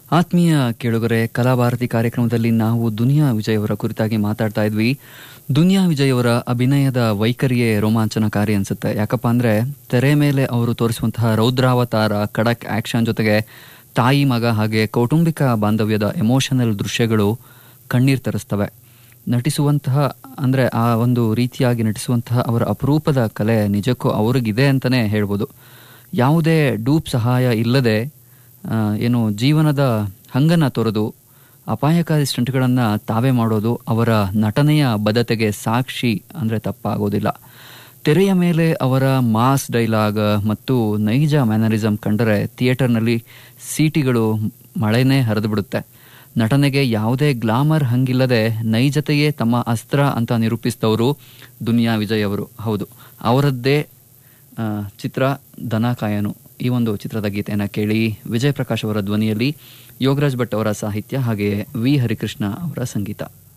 ಆತ್ಮೀಯ ಕೇಳುಗರೆ ಕಲಾಭಾರತಿ ಕಾರ್ಯಕ್ರಮದಲ್ಲಿ ನಾವು ದುನಿಯಾ ವಿಜಯ್ ಅವರ ಕುರಿತಾಗಿ ಮಾತಾಡ್ತಾ ಇದ್ವಿ ದುನಿಯಾ ವಿಜಯ್ ಅವರ ಅಭಿನಯದ ವೈಖರಿಯೇ ರೋಮಾಂಚನಕಾರಿ ಅನ್ಸುತ್ತೆ ಯಾಕಪ್ಪ ಅಂದ್ರೆ ತೆರೆ ಮೇಲೆ ಅವರು ತೋರಿಸುವಂತಹ ರೌದ್ರಾವತಾರ ಖಡಕ್ ಆಕ್ಷನ್ ಜೊತೆಗೆ ತಾಯಿ ಮಗ ಹಾಗೆ ಕೌಟುಂಬಿಕ ಬಾಂಧವ್ಯದ ಎಮೋಷನಲ್ ದೃಶ್ಯಗಳು ಕಣ್ಣೀರ್ ತರಿಸ್ತವೆ ನಟಿಸುವಂತಹ ಅಂದ್ರೆ ಆ ಒಂದು ರೀತಿಯಾಗಿ ನಟಿಸುವಂತಹ ಅವರ ಅಪರೂಪದ ಕಲೆ ನಿಜಕ್ಕೂ ಅವ್ರಿಗಿದೆ ಅಂತಾನೆ ಹೇಳ್ಬೋದು ಯಾವುದೇ ಡೂಪ್ ಸಹಾಯ ಇಲ್ಲದೆ ಆ, ಏನು ಜೀವನದ ಹಂಗನ್ನ ತೊರೆದು ಅಪಾಯಕಾರಿ ಸ್ಟಂಟ್ಗಳನ್ನು ತಾವೇ ಮಾಡೋದು ಅವರ ನಟನೆಯ ಬದ್ಧತೆಗೆ ಸಾಕ್ಷಿ ಅಂದರೆ ತಪ್ಪಾಗೋದಿಲ್ಲ ತೆರೆಯ ಮೇಲೆ ಅವರ ಮಾಸ್ ಡೈಲಾಗ್ ಮತ್ತು ನೈಜ ಮ್ಯಾನರಿಸಮ್ ಕಂಡರೆ ಥಿಯೇಟರ್ನಲ್ಲಿ ಸೀಟಿಗಳು ಮಳೆನೇ ಹರಿದು ಬಿಡುತ್ತೆ ನಟನೆಗೆ ಯಾವುದೇ ಗ್ಲಾಮರ್ ಹಂಗಿಲ್ಲದೆ ನೈಜತೆಯೇ ತಮ್ಮ ಅಸ್ತ್ರ ಅಂತ ನಿರೂಪಿಸಿದವರು ದುನಿಯಾ ವಿಜಯ್ ಅವರು ಹೌದು ಅವರದ್ದೇ ಆ, ಚಿತ್ರ ದನ ಕಾಯನು ಈ ಒಂದು ಚಿತ್ರದ ಗೀತೆಯನ್ನು ಕೇಳಿ ವಿಜಯ್ ಪ್ರಕಾಶ್ ಅವರ ಧ್ವನಿಯಲ್ಲಿ ಯೋಗರಾಜ್ ಭಟ್ ಅವರ ಸಾಹಿತ್ಯ ಹಾಗೆಯೇ ವಿ ಹರಿಕೃಷ್ಣ ಅವರ ಸಂಗೀತ